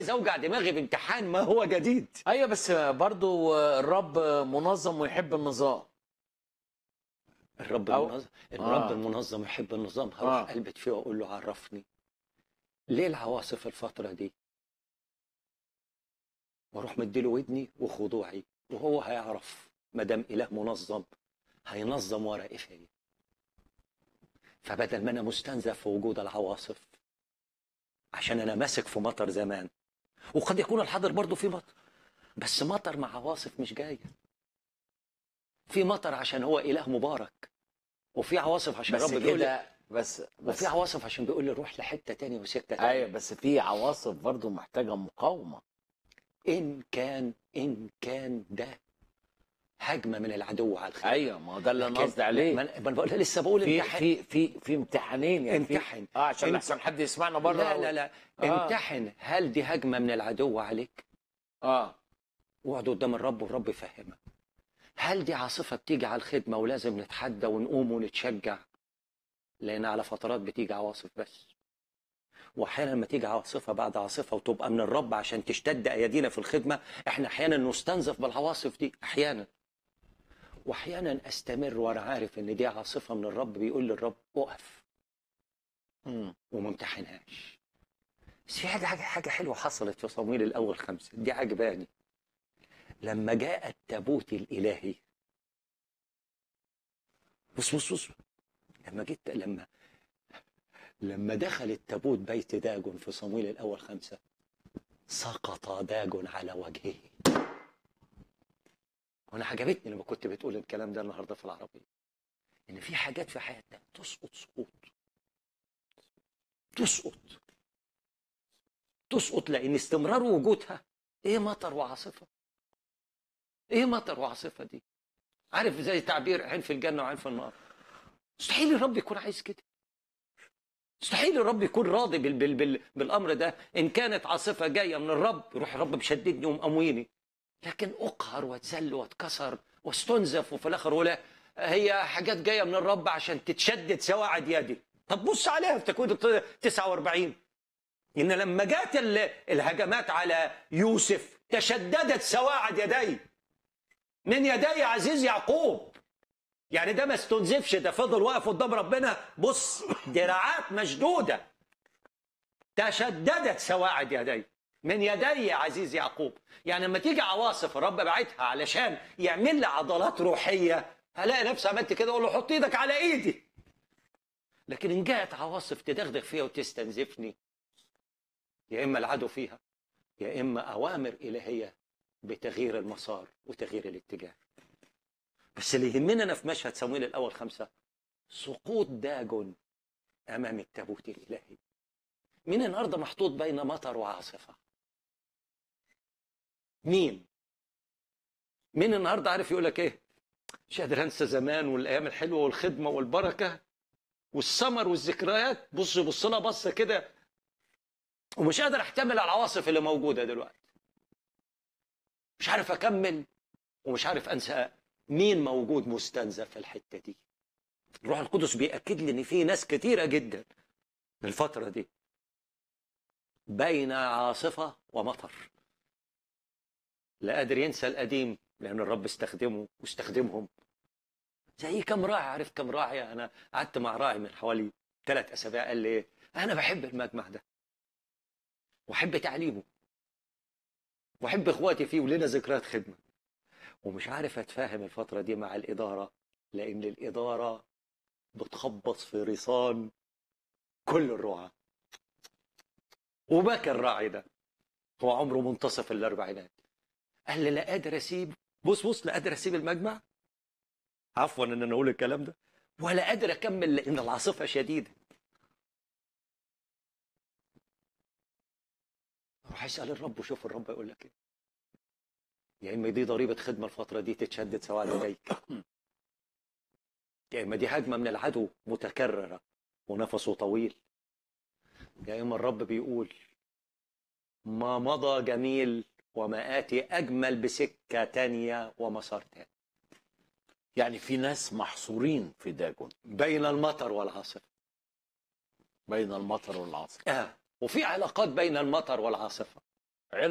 اوجع دماغي بامتحان ما هو جديد ايوه بس برضو الرب منظم ويحب النظام الرب أو- المنظم الرب آه. المنظم يحب النظام هروح آه. قلبت فيه واقول له عرفني ليه العواصف الفتره دي واروح مديله ودني وخضوعي وهو هيعرف ما دام اله منظم هينظم ورقي فيا فبدل ما انا مستنزف في وجود العواصف عشان انا ماسك في مطر زمان وقد يكون الحاضر برضه في مطر بس مطر مع عواصف مش جايه في مطر عشان هو اله مبارك وفي عواصف عشان بس الرب بيقول لي كده بس بس وفي عواصف عشان بيقول لي روح لحته تانية وسكه تانية ايوه بس في عواصف برضو محتاجه مقاومه ان كان ان كان ده هجمه من العدو على الخير ايوه ما هو ده اللي انا لكن- قصدي عليه ما أنا- ما انا بقول لسه بقول في امتحن في في في امتحانين يعني في- امتحن. اه عشان امت- احسن حد يسمعنا بره لا لا لا آه. امتحن هل دي هجمه من العدو عليك اه واقعد قدام الرب والرب يفهمك هل دي عاصفه بتيجي على الخدمه ولازم نتحدى ونقوم ونتشجع لان على فترات بتيجي عواصف بس واحيانا لما تيجي عاصفه بعد عاصفه وتبقى من الرب عشان تشتد ايادينا في الخدمه احنا احيانا نستنزف بالعواصف دي احيانا واحيانا استمر وانا عارف ان دي عاصفه من الرب بيقول للرب اقف مم. وما امتحنهاش بس في حاجه حاجه حاجه حلوه حصلت في صمويل الاول خمسه دي عجباني لما جاء التابوت الالهي بص بص بص لما جيت لما لما دخل التابوت بيت داجون في صمويل الاول خمسه سقط داجون على وجهه وانا عجبتني لما كنت بتقول الكلام ده النهارده في العربيه ان في حاجات في حياتنا تسقط سقوط تسقط تسقط لان استمرار وجودها ايه مطر وعاصفه ايه مطر وعاصفه دي عارف زي تعبير عين في الجنه وعين في النار مستحيل الرب يكون عايز كده مستحيل الرب يكون راضي بال بال بال بالامر ده ان كانت عاصفه جايه من الرب يروح الرب مشددني ومقويني لكن اقهر واتذل واتكسر واستنزف وفي الاخر ولا هي حاجات جايه من الرب عشان تتشدد سواعد يدي طب بص عليها في تكوين 49 ان لما جات ال- الهجمات على يوسف تشددت سواعد يدي من يدي عزيز يعقوب يعني ده ما استنزفش ده فضل واقف قدام ربنا بص دراعات مشدوده تشددت سواعد يدي من يدي عزيز يعقوب يعني لما تيجي عواصف الرب بعتها علشان يعمل لي عضلات روحيه هلاقي نفسي عملت كده اقول له حط ايدك على ايدي لكن ان جاءت عواصف تدغدغ فيها وتستنزفني يا اما العدو فيها يا اما اوامر الهيه بتغيير المسار وتغيير الاتجاه بس اللي يهمنا انا في مشهد صمويل الاول خمسه سقوط داجون امام التابوت الالهي مين النهارده محطوط بين مطر وعاصفه مين مين النهارده عارف يقول لك ايه مش قادر انسى زمان والايام الحلوه والخدمه والبركه والسمر والذكريات بص بص لها بصه كده ومش قادر احتمل العواصف اللي موجوده دلوقتي مش عارف اكمل ومش عارف انسى مين موجود مستنزف في الحته دي الروح القدس بيأكد لي ان في ناس كتيره جدا الفتره دي بين عاصفه ومطر لا قادر ينسى القديم لان الرب استخدمه واستخدمهم زي كم راعي عارف كم راعي انا قعدت مع راعي من حوالي ثلاث اسابيع قال لي ايه انا بحب المجمع ده واحب تعليمه واحب اخواتي فيه ولنا ذكريات خدمه ومش عارف اتفاهم الفتره دي مع الاداره لان الاداره بتخبط في رصان كل الرعاة وبكى الراعي ده هو عمره منتصف الاربعينات قال لي لا قادر اسيب بص بص لا قادر اسيب المجمع عفوا ان انا اقول الكلام ده ولا قادر اكمل لان العاصفه شديده روح اسال الرب وشوف الرب يقول لك ايه يا اما دي ضريبه خدمه الفتره دي تتشدد سواء عليك يا اما دي هجمه من العدو متكرره ونفسه طويل يا اما الرب بيقول ما مضى جميل وما آتي أجمل بسكة تانية ومسار تاني يعني في ناس محصورين في داجون بين المطر والعاصفة بين المطر والعاصفه آه. وفي علاقات بين المطر والعاصفة